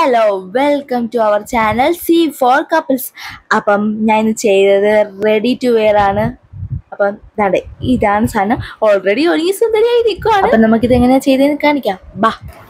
Hello welcome to our channel C for couples അപ്പം ഞാൻ ഇന്ന് ചെയ്തത് റെഡി ടു വെയർ ആണ് അപ്പം അതെ ഇതാണ് സാധനം ഓൾറെഡി ഒരുങ്ങി സുന്ദരിയായി നിൽക്കുവാണ് അപ്പം നമുക്കിത് എങ്ങനെയാണ് ചെയ്തതെന്ന് കാണിക്കാം ബാ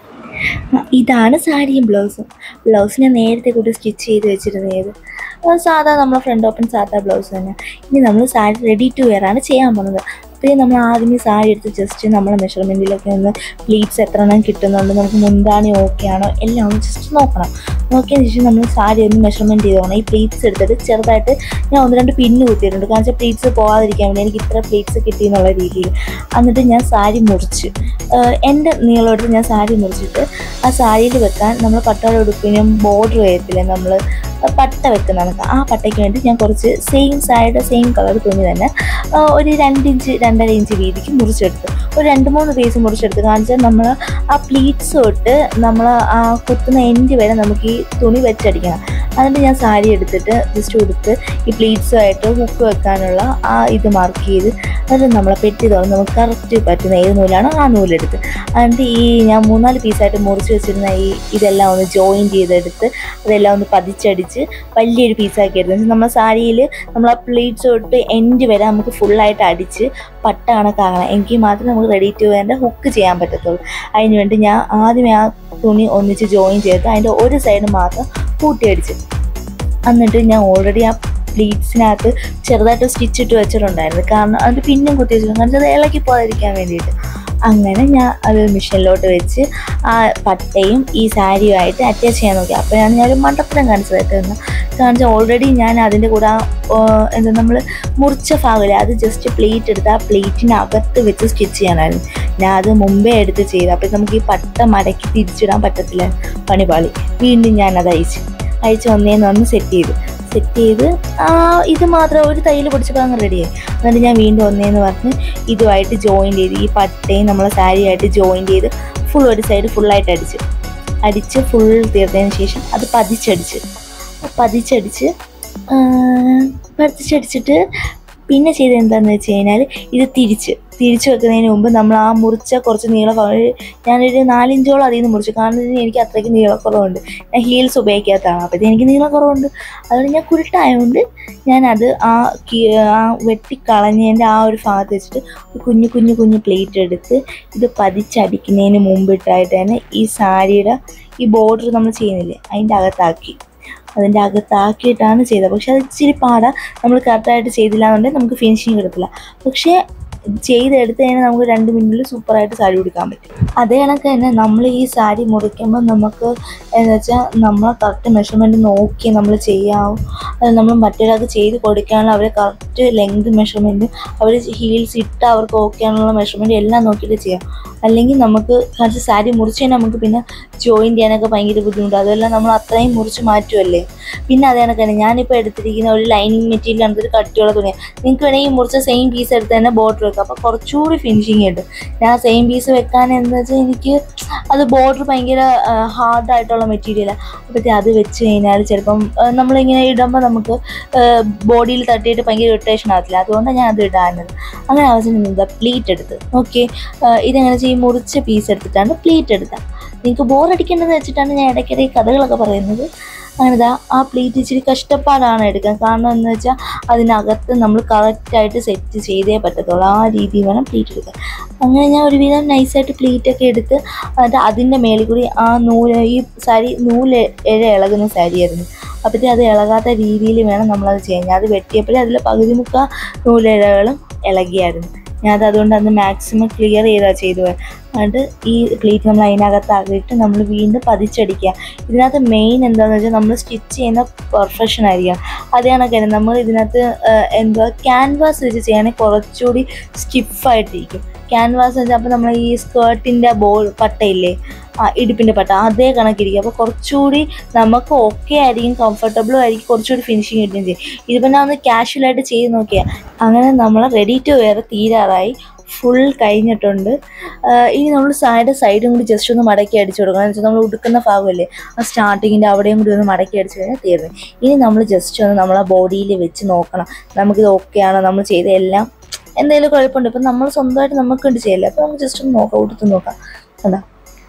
ആ, ഇതാണ് സാരിയും ബ്ലൗസും ബ്ലൗസ് ഞാൻ നേരത്തെ കൂടി സ്റ്റിച്ച് ചെയ്ത് വെച്ചിരുന്നത് അത് സാധാ നമ്മളെ ഫ്രണ്ട് ഓപ്പൺ സാധാ ബ്ലൗസ് തന്നെ ഇനി നമ്മൾ സാരി റെഡി ടു വെയർ ആണ് ചെയ്യാൻ പോകുന്നത് അപ്പോൾ നമ്മൾ ആദ്യമേ സാരി എടുത്ത് ജസ്റ്റ് നമ്മളെ മെഷർമെൻറ്റിലൊക്കെ ഒന്ന് പ്ലീറ്റ്സ് എത്ര എണ്ണം കിട്ടുന്നുണ്ട് നമുക്ക് മുന്താണി ഓക്കെ ആണോ എല്ലാം ഒന്ന് ജസ്റ്റ് നോക്കണം നോക്കിയതിന് ശേഷം നമ്മൾ സാരി ഒന്ന് മെഷർമെൻറ്റ് ചെയ്ത് പോകണം ഈ പ്ലീറ്റ്സ് എടുത്തിട്ട് ചെറുതായിട്ട് ഞാൻ ഒന്ന് രണ്ട് പിന്ന് കുത്തിയിട്ടുണ്ട് കാരണം വെച്ചാൽ പ്ലീറ്റ്സ് പോകാതിരിക്കാൻ വേണ്ടി എനിക്ക് ഇത്ര പ്ലീറ്റ്സ് കിട്ടി എന്നുള്ള രീതിയിൽ എന്നിട്ട് ഞാൻ സാരി മുറിച്ച് ആഹ് എൻ്റെ നീളമെടുത്ത് ഞാൻ സാരി മുറിച്ചിട്ട് ആ സാരിയിൽ വെക്കാൻ നമ്മൾ പട്ടോട ഉടുപ്പിനും ബോർഡർ ചെയ്യത്തില്ലേ നമ്മൾ പട്ട വെക്കുന്ന കണക്ക് ആ പട്ടയ്ക്ക് വേണ്ടി ഞാൻ കുറച്ച് സെയിം സാരിയുടെ സെയിം കളർ തുണി തന്നെ ആ, ഒരു രണ്ട് ഇഞ്ച് രണ്ടര ഇഞ്ച് വീതിക്ക് മുറിച്ചെടുത്ത് ഒരു രണ്ട് മൂന്ന് പീസ് മുറിച്ചെടുത്ത് കാണിച്ചാൽ നമ്മൾ ആ പ്ലീറ്റ്സ് തൊട്ട് നമ്മൾ ആ കുത്തുന്ന എൻഡ് വരെ നമുക്ക് ഈ തുണി വെച്ചടിക്കണം എന്നിട്ട് ഞാൻ സാരി എടുത്തിട്ട് ജസ്റ്റ് ഉടുത്ത് ഈ പ്ലീറ്റ്സുമായിട്ട് ഹുക്ക് വെക്കാനുള്ള ആ ഇത് മാർക്ക് ചെയ്ത് എന്നിട്ട് നമ്മളെ പെട്ടി തുറന്ന് നമുക്ക് കറക്റ്റ് പറ്റുന്ന ഏത് നൂലാണോ ആ നൂലെടുത്ത് എന്നിട്ട് ഈ ഞാൻ മൂന്നാല് പീസായിട്ട് മുറിച്ച് വെച്ചിരുന്ന ഈ ഇതെല്ലാം ഒന്ന് ജോയിൻ ചെയ്തെടുത്ത് അതെല്ലാം ഒന്ന് പതിച്ചടിച്ച് വലിയൊരു പീസാക്കി എടുത്ത് നമ്മൾ സാരിയിൽ നമ്മൾ ആ പ്ലീറ്റ്സ് തൊട്ട് എൻഡ് വരെ നമുക്ക് ഫുള്ളായിട്ട് അടിച്ച് പട്ട കണക്കാകണം എങ്കിൽ മാത്രമേ നമുക്ക് റെഡി ടു വേണ്ട ഹുക്ക് ചെയ്യാൻ പറ്റത്തുള്ളൂ അതിന് വേണ്ടി ഞാൻ ആദ്യമേ ആ തുണി ഒന്നിച്ച് ജോയിൻ ചെയ്ത് അതിൻ്റെ ഒരു സൈഡ് മാത്രം കൂട്ടിയടിച്ച് എന്നിട്ട് ഞാൻ ഓൾറെഡി ആ പ്ലീറ്റ്സിനകത്ത് ചെറുതായിട്ട് സ്റ്റിച്ച് ഇട്ട് വെച്ചിട്ടുണ്ടായിരുന്നു കാരണം അത് പിന്നും കുത്തി വെച്ചിട്ടുണ്ട് കാരണം അത് ഇളക്കി പോകാതിരിക്കാൻ വേണ്ടിയിട്ട് അങ്ങനെ ഞാൻ അത് മെഷീനിലോട്ട് വെച്ച് ആ പട്ടയും ഈ സാരിയുമായിട്ട് അറ്റാച്ച് ചെയ്യാൻ നോക്കി അപ്പോഴാണ് ഞാനൊരു മണ്ടത്തരം കാണിച്ചതായിട്ട് തന്നെ കാണിച്ചാൽ ഓൾറെഡി ഞാൻ അതിൻ്റെ കൂടെ ആ, ഓ, എന്താ നമ്മൾ മുറിച്ച ഭാഗമില്ലേ അത് ജസ്റ്റ് പ്ലേറ്റ് എടുത്ത് ആ പ്ലേറ്റിനകത്ത് വെച്ച് സ്റ്റിച്ച് ചെയ്യാനായിരുന്നു ഞാൻ അത് മുമ്പേ എടുത്ത് ചെയ്തു അപ്പോൾ നമുക്ക് ഈ പട്ട മടക്കി തിരിച്ചിടാൻ പറ്റത്തില്ല പണിപാളി വീണ്ടും ഞാൻ അത് അയച്ചു അയച്ച് വന്നേന്ന് വന്ന് സെറ്റ് ചെയ്തു സെറ്റ് ചെയ്ത് ആ ഇത് മാത്രം ഒരു തയ്യൽ പൊടിച്ചപ്പോൾ അങ്ങ് റെഡിയായി എന്നിട്ട് ഞാൻ വീണ്ടും ഒന്നേന്ന് പറഞ്ഞ് ഇതുമായിട്ട് ജോയിൻ ചെയ്ത് ഈ പട്ടയും നമ്മളെ സാരിയായിട്ട് ജോയിൻ ചെയ്ത് ഫുൾ ഒരു സൈഡ് ഫുള്ളായിട്ട് അടിച്ച് അടിച്ച് ഫുൾ തീർത്തതിന് ശേഷം അത് പതിച്ചടിച്ച് പതിച്ചടിച്ച് ആ, പതിച്ചടിച്ചിട്ട് പിന്നെ ചെയ്ത് എന്താണെന്ന് വെച്ച് കഴിഞ്ഞാൽ ഇത് തിരിച്ച് തിരിച്ച് വെക്കുന്നതിന് മുമ്പ് നമ്മൾ ആ മുറിച്ച കുറച്ച് നീളം ഒരു- ഞാനൊരു നാലിഞ്ചോളം അതിൽ നിന്ന് മുറിച്ചു കാരണം ഇതിന് എനിക്ക് അത്രയ്ക്ക് നീളക്കുറവുണ്ട് ഞാൻ ഹീൽസ് ഉപയോഗിക്കാത്തതാണ് അപ്പോഴത്തേക്ക് എനിക്ക് നീളക്കുറവുണ്ട് അതുകൊണ്ട് ഞാൻ കുരുട്ടായതുകൊണ്ട് ഞാനത് ആ കി- ആ വെട്ടിക്കളഞ്ഞതിൻ്റെ ആ ഒരു ഭാഗത്ത് വെച്ചിട്ട് ഒരു കുഞ്ഞു കുഞ്ഞു കുഞ്ഞു പ്ലേറ്റ് എടുത്ത് ഇത് പതിച്ചടിക്കുന്നതിന് മുമ്പിട്ടായിട്ട് തന്നെ ഈ സാരിയുടെ ഈ ബോർഡർ നമ്മൾ ചെയ്യുന്നില്ലേ അതിൻ്റെ അകത്താക്കി അതിൻ്റെ അകത്താക്കിയിട്ടാണ് ചെയ്തത് പക്ഷെ അത് ഇച്ചിരി പാടാ നമ്മൾ കറക്റ്റായിട്ട് ചെയ്തില്ല എന്നുണ്ടെങ്കിൽ നമുക്ക് ഫിനിഷിങ് കിട്ടത്തില്ല പക്ഷേ ചെയ്തെടുത്ത് കഴിഞ്ഞാൽ നമുക്ക് രണ്ട് മിനിറ്റിൽ സൂപ്പറായിട്ട് സാരി ഉടുക്കാൻ പറ്റും അതേ കണക്ക് തന്നെ നമ്മൾ ഈ സാരി മുറിക്കുമ്പോൾ നമുക്ക് എന്ന് വെച്ചാൽ നമ്മളെ കറക്റ്റ് മെഷർമെൻറ്റ് നോക്കി നമ്മൾ ചെയ്യാവും അത് നമ്മൾ മറ്റൊരാൾക്ക് ചെയ്ത് കൊടുക്കാനുള്ള അവരെ കറക്റ്റ് ലെങ്ത് മെഷർമെൻറ്റ് അവർ ഹീൽസ് ഇട്ട് അവർക്ക് ഓക്കെ ആണുള്ള മെഷർമെൻറ്റ് എല്ലാം നോക്കിയിട്ട് ചെയ്യാം അല്ലെങ്കിൽ നമുക്ക് കുറച്ച് സാരി മുറിച്ച് കഴിഞ്ഞാൽ നമുക്ക് പിന്നെ ജോയിൻ ചെയ്യാനൊക്കെ ഭയങ്കര ബുദ്ധിമുട്ട് അതെല്ലാം നമ്മൾ അത്രയും മുറിച്ച് മാറ്റുമല്ലേ പിന്നെ അതേ കണക്ക് തന്നെ ഞാനിപ്പോൾ എടുത്തിരിക്കുന്ന ഒരു ലൈനിങ് മെറ്റീരിയൽ ആണ് ഒരു കട്ടിയുള്ള തുണിയാണ് നിങ്ങൾക്ക് വേണമെങ്കിൽ ഈ മുറിച്ച സെയിം പീസ് എടുത്ത് തന്നെ ബോർഡർ വെക്കാം അപ്പോൾ കുറച്ചുകൂടി ഫിനിഷിങ് കിട്ടും ഞാൻ സെയിം പീസ് വെക്കാൻ എന്താ വെച്ചാൽ എനിക്ക് അത് ബോർഡർ ഭയങ്കര ഹാർഡായിട്ടുള്ള മെറ്റീരിയലാണ് അപ്പോഴത്തെ അത് വെച്ച് കഴിഞ്ഞാൽ ചിലപ്പം ആ, നമ്മളിങ്ങനെ ഇടുമ്പോൾ നമുക്ക് ബോഡിയിൽ തട്ടിയിട്ട് ഭയങ്കര ഇറിറ്റേഷൻ ആകത്തില്ല അതുകൊണ്ടാണ് ഞാൻ അത് ഇടാനത് അങ്ങനെ ആവശ്യം എന്താ പ്ലീറ്റ് എടുത്ത് ഓക്കെ ഇതെങ്ങനെ ചെയ്യും മുറിച്ച പീസ് എടുത്തിട്ടാണ് പ്ലീറ്റ് എടുത്തത് നിങ്ങൾക്ക് ബോർ അടിക്കേണ്ടതെന്ന് വെച്ചിട്ടാണ് ഞാൻ ഇടയ്ക്കിടെ ഈ കഥകളൊക്കെ പറയുന്നത് അങ്ങനെ ദാ ആ പ്ലീറ്റ് ഇച്ചിരി കഷ്ടപ്പാടാണ് എടുക്കാൻ കാരണം എന്ന് വെച്ചാൽ അതിനകത്ത് നമ്മൾ കറക്റ്റായിട്ട് സെറ്റ് ചെയ്തേ പറ്റത്തുള്ളൂ ആ രീതിയിൽ വേണം പ്ലീറ്റ് എടുക്കാൻ അങ്ങനെ ഞാൻ ഒരുവിധം നൈസായിട്ട് പ്ലീറ്റൊക്കെ എടുത്ത് എന്നിട്ട് അതിൻ്റെ മേളിൽ കൂടി ആ നൂല് ഈ സാരി നൂല് ഇഴ ഇളകുന്ന സാരിയായിരുന്നു അപ്പോഴത്തേ അത് ഇളകാത്ത രീതിയിൽ വേണം നമ്മളത് ചെയ്യാൻ ഞാൻ അത് വെട്ടിയപ്പോഴേ അതിൽ പകുതി മുക്ക നൂലിഴകളും ഇളകിയായിരുന്നു ഞാനത് അതുകൊണ്ട് അന്ന് മാക്സിമം ക്ലിയർ ചെയ്താ ചെയ്തു പോയത്. എന്നിട്ട് ഈ പ്ലേറ്റ് നമ്മൾ അതിനകത്താക്കിയിട്ട് നമ്മൾ വീണ്ടും പതിച്ചടിക്കുക ഇതിനകത്ത് മെയിൻ എന്താണെന്ന് വെച്ചാൽ നമ്മൾ സ്റ്റിച്ച് ചെയ്യുന്ന പെർഫെക്ഷൻ ആയിരിക്കണം അതേ കണക്ക് തന്നെ നമ്മൾ ഇതിനകത്ത് ആ, എന്തുവാ ക്യാൻവാസ് വെച്ച് ചെയ്യുകയാണെങ്കിൽ കുറച്ചുകൂടി സ്റ്റിഫായിട്ടിരിക്കും ക്യാൻവാസ് വെച്ചാൽ അപ്പോൾ നമ്മൾ ഈ സ്കേർട്ടിൻ്റെ ബോൾ പട്ടയില്ലേ ആ ഇടുപ്പിൻ്റെ പട്ട അതേ കണക്കിരിക്കും അപ്പോൾ കുറച്ചുകൂടി നമുക്ക് ഓക്കെ ആയിരിക്കും കംഫർട്ടബിളും ആയിരിക്കും കുറച്ചുകൂടി ഫിനിഷിങ് കിട്ടുകയും ചെയ്യും ഇതിപ്പോൾ ഞാൻ ഒന്ന് കാഷ്വലായിട്ട് ചെയ്ത് നോക്കിയാൽ അങ്ങനെ നമ്മൾ റെഡി ടു വെയർ തീരാറായി ഫുൾ കഴിഞ്ഞിട്ടുണ്ട് ആഹ് ഇനി നമ്മൾ സാരിയുടെ സൈഡും കൂടി ജസ്റ്റ് ഒന്ന് മടക്കി അടിച്ചു കൊടുക്കണം എന്ന് വെച്ചാൽ നമ്മൾ ഉടുക്കുന്ന ഭാഗമല്ലേ ആ സ്റ്റാർട്ടിങ്ങിൻ്റെ അവിടെയും കൂടി ഒന്ന് മടക്കി അടിച്ചു കഴിഞ്ഞാൽ തീർന്നു ഇനി നമ്മൾ ജസ്റ്റ് ഒന്ന് നമ്മളെ ബോഡിയിൽ വെച്ച് നോക്കണം നമുക്കിത് ഓക്കെ ആണോ നമ്മൾ ചെയ്ത എല്ലാം എന്തെങ്കിലും കുഴപ്പമുണ്ട് ഇപ്പം നമ്മൾ സ്വന്തമായിട്ട് നമുക്ക് വേണ്ടി ചെയ്യല്ലേ അപ്പോൾ നമുക്ക് ജസ്റ്റ് ഒന്ന് നോക്കാം ഉടുത്ത് നോക്കാം കണ്ടോ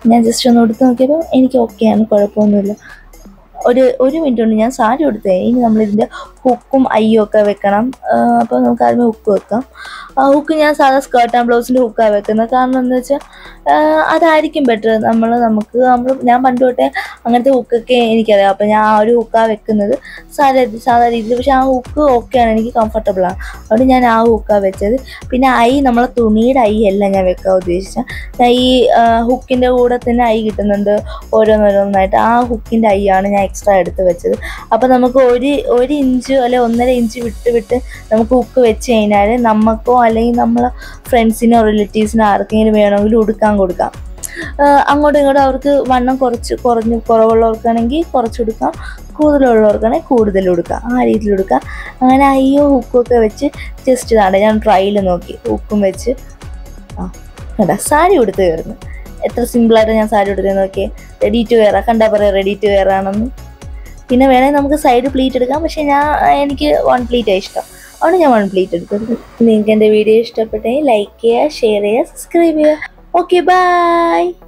ഞാൻ ജസ്റ്റ് ഒന്ന് എടുത്ത് നോക്കിയപ്പോൾ എനിക്ക് ഓക്കെയാണ് കുഴപ്പമൊന്നുമില്ല ഒരു ഒരു മിനിറ്റ് കൊണ്ട് ഞാൻ സാരി എടുത്തേ ഇനി നമ്മളിതിൻ്റെ ഹുക്കും അയ്യും ഒക്കെ വെക്കണം അപ്പോൾ നമുക്ക് ആദ്യമേ ഹുക്ക് വെക്കാം ആ ഹുക്ക് ഞാൻ സാധാ സ്കേർട്ട് ആൻഡ് ബ്ലൗസിൻ്റെ ഹുക്കാണ് വെക്കുന്നത് കാരണം എന്താ വെച്ചാൽ അതായിരിക്കും ബെറ്റർ നമ്മൾ നമുക്ക് നമ്മൾ ഞാൻ പണ്ട് തൊട്ടേ അങ്ങനത്തെ ഹുക്കൊക്കെ എനിക്കറിയാം അപ്പോൾ ഞാൻ ആ ഒരു ഹുക്കാണ് വെക്കുന്നത് സാധാ സാധാ രീതിയിൽ പക്ഷേ ആ ഹുക്ക് ഓക്കെയാണ് എനിക്ക് കംഫർട്ടബിളാണ് അതുകൊണ്ട് ഞാൻ ആ ഹുക്കാണ് വെച്ചത് പിന്നെ ഐ നമ്മളെ തുണിയുടെ ഐ അല്ല ഞാൻ വെക്കാൻ ഉദ്ദേശിച്ചത് ഞാൻ ഈ ഹുക്കിൻ്റെ കൂടെ തന്നെ ഐ കിട്ടുന്നുണ്ട് ഓരോന്നോരോന്നായിട്ട് ആ ഹുക്കിൻ്റെ ഐ ആണ് ഞാൻ എക്സ്ട്രാ എടുത്ത് വെച്ചത് അപ്പോൾ നമുക്ക് ഒരു ഒരു ഇഞ്ച് അല്ലെ ഒന്നര ഇഞ്ച് വിട്ട് വിട്ട് നമുക്ക് ഹുക്ക് വെച്ച് കഴിഞ്ഞാൽ നമുക്കോ അല്ലെങ്കിൽ നമ്മളെ ഫ്രണ്ട്സിനോ റിലേറ്റീവ്സിനോ ആർക്കെങ്കിലും വേണമെങ്കിൽ ഉടുക്കാൻ കൊടുക്കാം ആഹ് അങ്ങോട്ടും ഇങ്ങോട്ടും അവർക്ക് വണ്ണം കുറച്ച് കുറഞ്ഞ് കുറവുള്ളവർക്കാണെങ്കിൽ കുറച്ച് കൊടുക്കാം കൂടുതലുള്ളവർക്കാണെങ്കിൽ കൂടുതൽ കൊടുക്കാം ആ രീതിയിൽ കൊടുക്കാം അങ്ങനെ അയ്യോ ഹുക്കൊക്കെ വെച്ച് ജസ്റ്റ് ഇതാണ് ഞാൻ ട്രയൽ നോക്കി ഹുക്കും വെച്ച് ആ കണ്ട സാരി ഉടുത്ത് കയറുന്നു എത്ര സിമ്പിളായിട്ട് ഞാൻ സാരി ഉടുത്ത് നോക്കിയേ റെഡി ടു വെയർ കണ്ടാ പറയാം റെഡി ടു വെയർ ആണെന്ന് പിന്നെ വേണമെങ്കിൽ നമുക്ക് സൈഡ് പ്ലീറ്റ് എടുക്കാം പക്ഷെ ഞാൻ എനിക്ക് വൺ പ്ലീറ്റാണ് ഇഷ്ടം അതുകൊണ്ട് ഞാൻ വൺ പ്ലീറ്റ് എടുത്തത് നിങ്ങൾക്ക് എൻ്റെ വീഡിയോ ഇഷ്ടപ്പെട്ടെങ്കിൽ ലൈക്ക് ചെയ്യുക ഷെയർ ചെയ്യുക സബ്സ്ക്രൈബ് ചെയ്യുക ഓക്കെ ബൈ